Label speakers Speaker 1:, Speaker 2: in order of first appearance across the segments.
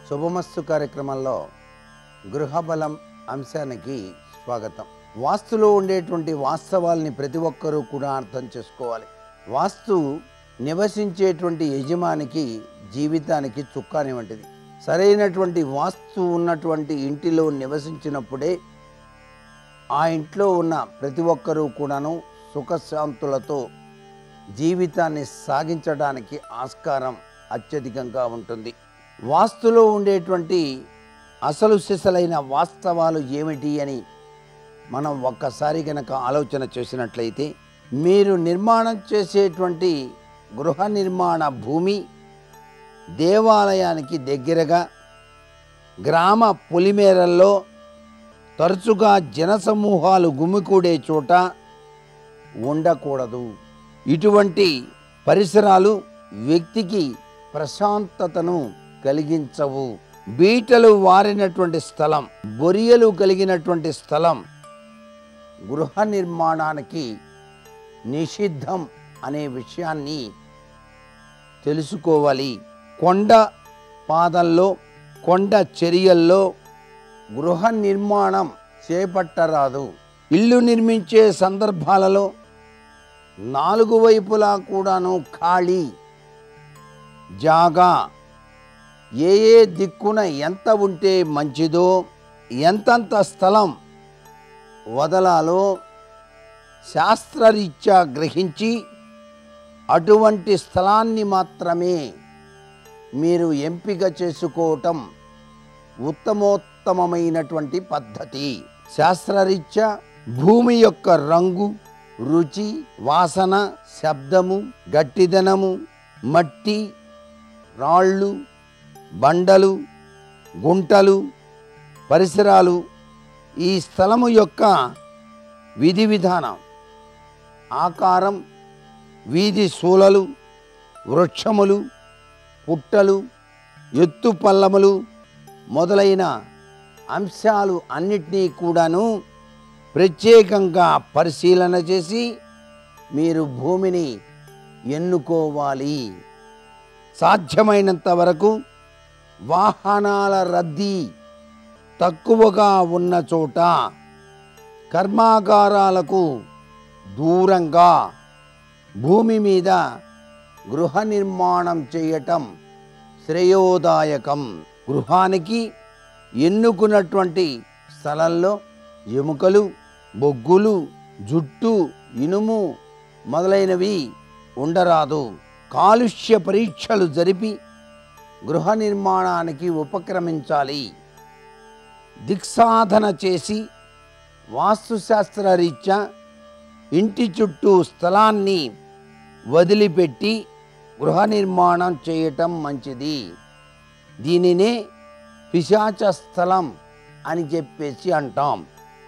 Speaker 1: శుభమస్తు కార్యక్రమంలో గృహబలం అంశానికి స్వాగతం వాస్తులో ఉండేటువంటి వాస్తవాల్ని ప్రతి ఒక్కరూ కూడా అర్థం చేసుకోవాలి వాస్తు నివసించేటువంటి యజమానికి జీవితానికి చుక్కాని వంటిది సరైనటువంటి వాస్తు ఉన్నటువంటి ఇంటిలో నివసించినప్పుడే ఆ ఇంట్లో ఉన్న ప్రతి ఒక్కరూ కూడాను సుఖశాంతులతో జీవితాన్ని సాగించడానికి ఆస్కారం అత్యధికంగా ఉంటుంది వాస్తులో ఉండేటువంటి అసలు సిసలైన వాస్తవాలు ఏమిటి అని మనం ఒక్కసారి కనుక ఆలోచన చేసినట్లయితే మీరు నిర్మాణం చేసేటువంటి గృహ నిర్మాణ భూమి దేవాలయానికి దగ్గరగా గ్రామ పొలిమేరల్లో తరచుగా జనసమూహాలు గుమికూడే చోట ఉండకూడదు ఇటువంటి పరిసరాలు వ్యక్తికి ప్రశాంతతను కలిగించవు బీటలు వారినటువంటి స్థలం బొరియలు కలిగినటువంటి స్థలం గృహ నిర్మాణానికి నిషిద్ధం అనే విషయాన్ని తెలుసుకోవాలి కొండ పాదల్లో కొండ చర్యల్లో గృహ నిర్మాణం చేపట్టరాదు ఇల్లు నిర్మించే సందర్భాలలో నాలుగు వైపులా కూడాను ఖాళీ జాగా ఏ ఏ దిక్కున ఎంత ఉంటే మంచిదో ఎంతంత స్థలం వదలాలో శాస్త్రరీత్యా గ్రహించి అటువంటి స్థలాన్ని మాత్రమే మీరు ఎంపిక చేసుకోవటం ఉత్తమోత్తమమైనటువంటి పద్ధతి శాస్త్రరీత్యా భూమి యొక్క రంగు రుచి వాసన శబ్దము గట్టిదనము మట్టి రాళ్ళు బండలు గుంటలు పరిసరాలు ఈ స్థలము యొక్క విధి విధానం ఆకారం వీధి శూలలు వృక్షములు పుట్టలు ఎత్తు పల్లములు మొదలైన అంశాలు అన్నిటినీ కూడాను ప్రత్యేకంగా పరిశీలన చేసి మీరు భూమిని ఎన్నుకోవాలి సాధ్యమైనంత వరకు వాహనాల రద్దీ తక్కువగా ఉన్న చోట కర్మాగారాలకు దూరంగా భూమి మీద గృహ నిర్మాణం చేయటం శ్రేయోదాయకం గృహానికి ఎన్నుకున్నటువంటి స్థలంలో ఎముకలు బొగ్గులు జుట్టు ఇనుము మొదలైనవి ఉండరాదు కాలుష్య పరీక్షలు జరిపి గృహ నిర్మాణానికి ఉపక్రమించాలి దిక్సాధన చేసి వాస్తుశాస్త్ర రీత్యా ఇంటి చుట్టూ స్థలాన్ని వదిలిపెట్టి గృహ నిర్మాణం చేయటం మంచిది దీనినే పిశాచ స్థలం అని చెప్పేసి అంటాం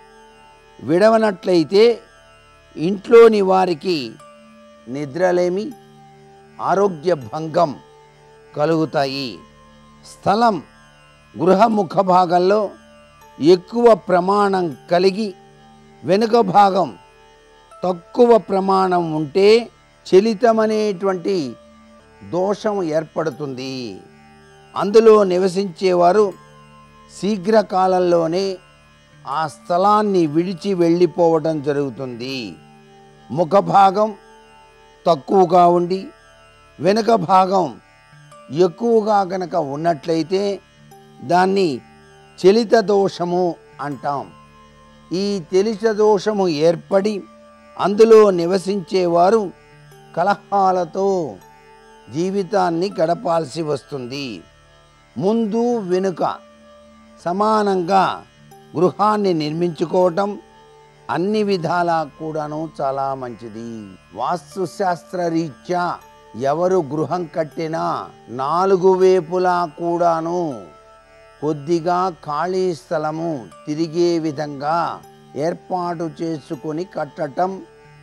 Speaker 1: విడవనట్లయితే ఇంట్లోని వారికి నిద్రలేమి ఆరోగ్య భంగం కలుగుతాయి స్థలం గృహ ముఖ భాగంలో ఎక్కువ ప్రమాణం కలిగి వెనుక భాగం తక్కువ ప్రమాణం ఉంటే చలితమనేటువంటి దోషం ఏర్పడుతుంది అందులో నివసించేవారు శీఘ్రకాలంలోనే ఆ స్థలాన్ని విడిచి వెళ్ళిపోవడం జరుగుతుంది ముఖ భాగం తక్కువగా ఉండి వెనుక భాగం ఎక్కువగా గనక ఉన్నట్లయితే దాన్ని చలిత దోషము అంటాం ఈ తెలిత దోషము ఏర్పడి అందులో నివసించేవారు కలహాలతో జీవితాన్ని గడపాల్సి వస్తుంది ముందు వెనుక సమానంగా గృహాన్ని నిర్మించుకోవటం అన్ని విధాలా కూడాను చాలా మంచిది వాస్తుశాస్త్ర రీత్యా ఎవరు గృహం కట్టినా నాలుగు వైపులా కూడాను కొద్దిగా ఖాళీ స్థలము తిరిగే విధంగా ఏర్పాటు చేసుకొని కట్టటం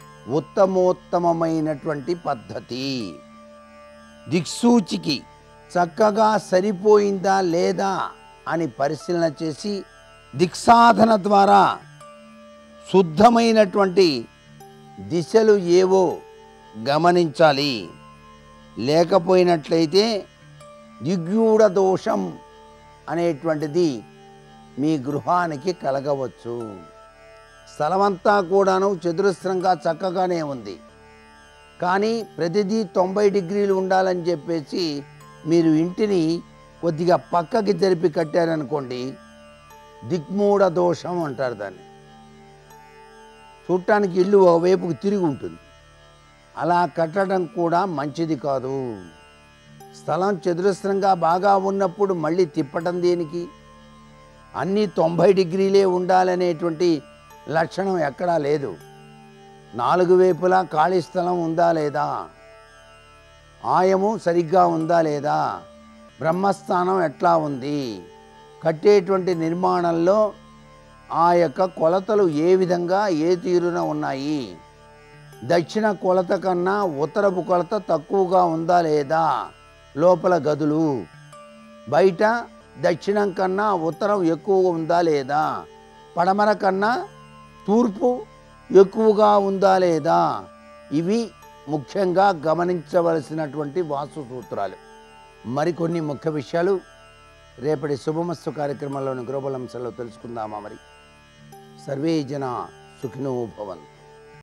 Speaker 1: ఉత్తమోత్తమమైనటువంటి పద్ధతి దిక్సూచికి చక్కగా సరిపోయిందా లేదా అని పరిశీలన చేసి దిక్సాధన ద్వారా శుద్ధమైనటువంటి దిశలు ఏవో గమనించాలి లేకపోయినట్లయితే దిగ్యూఢ దోషం అనేటువంటిది మీ గృహానికి కలగవచ్చు స్థలమంతా కూడాను చతురస్రంగా చక్కగానే ఉంది కానీ ప్రతిదీ తొంభై డిగ్రీలు ఉండాలని చెప్పేసి మీరు ఇంటిని కొద్దిగా పక్కకి జరిపి కట్టారనుకోండి దిక్మూఢ దోషం అంటారు దాన్ని చూడటానికి ఇల్లు ఒకవైపుకు తిరిగి ఉంటుంది అలా కట్టడం కూడా మంచిది కాదు స్థలం చతురస్రంగా బాగా ఉన్నప్పుడు మళ్ళీ తిప్పటం దేనికి అన్నీ తొంభై డిగ్రీలే ఉండాలనేటువంటి లక్షణం ఎక్కడా లేదు నాలుగు వైపులా ఖాళీ స్థలం ఉందా లేదా ఆయము సరిగ్గా ఉందా లేదా బ్రహ్మస్థానం ఎట్లా ఉంది కట్టేటువంటి నిర్మాణంలో ఆ యొక్క కొలతలు ఏ విధంగా ఏ తీరున ఉన్నాయి దక్షిణ కొలత కన్నా ఉత్తరపు కొలత తక్కువగా ఉందా లేదా లోపల గదులు బయట దక్షిణం కన్నా ఉత్తరం ఎక్కువగా ఉందా లేదా పడమర కన్నా తూర్పు ఎక్కువగా ఉందా లేదా ఇవి ముఖ్యంగా గమనించవలసినటువంటి వాస్తు సూత్రాలు మరికొన్ని ముఖ్య విషయాలు రేపటి శుభమస్తు కార్యక్రమంలోని గ్లోబల్ అంశాల్లో తెలుసుకుందామా మరి సర్వే జన సుఖినో భవంతు